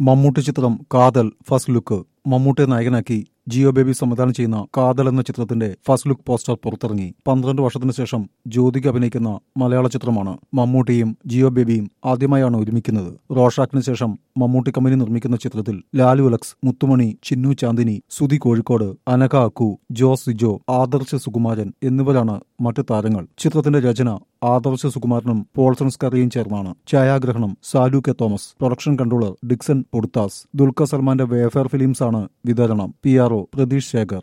മമ്മൂട്ടി ചിത്രം കാതൽ first look മമ്മൂട്ടിയെ നായകനാക്കി ജിയോ ബേബി സംവിധാനം ചെയ്യുന്ന കാതൽ എന്ന ചിത്രത്തിന്റെ ഫസ്റ്റ് ലുക്ക് പോസ്റ്റർ പുറത്തിറങ്ങി പന്ത്രണ്ട് വർഷത്തിനു ശേഷം ജ്യോതിക അഭിനയിക്കുന്ന മലയാള ചിത്രമാണ് മമ്മൂട്ടിയും ജിയോ ബേബിയും ആദ്യമായാണ് ഒരുമിക്കുന്നത് റോഷാക്കിന് ശേഷം മമ്മൂട്ടി കമ്പനി നിർമ്മിക്കുന്ന ചിത്രത്തിൽ ലാലു അലക്സ് മുത്തുമണി ചിന്നു ചാന്ദിനി സുധി കോഴിക്കോട് അനഘ അക്കു ജോസ് സിജോ ആദർശ് സുകുമാരൻ എന്നിവരാണ് മറ്റു താരങ്ങൾ ചിത്രത്തിന്റെ രചന ആദർശ സുകുമാരനും പോൾസൺ സ്കറിയും ചേർന്നാണ് ഛായാഗ്രഹണം Salu K Thomas production controller Dixon Poduthas Dulquer സൽമാന്റെ വേഫെയർ ഫിലിംസ് ആണ് വിതരണം P R O Pratheesh Shekhar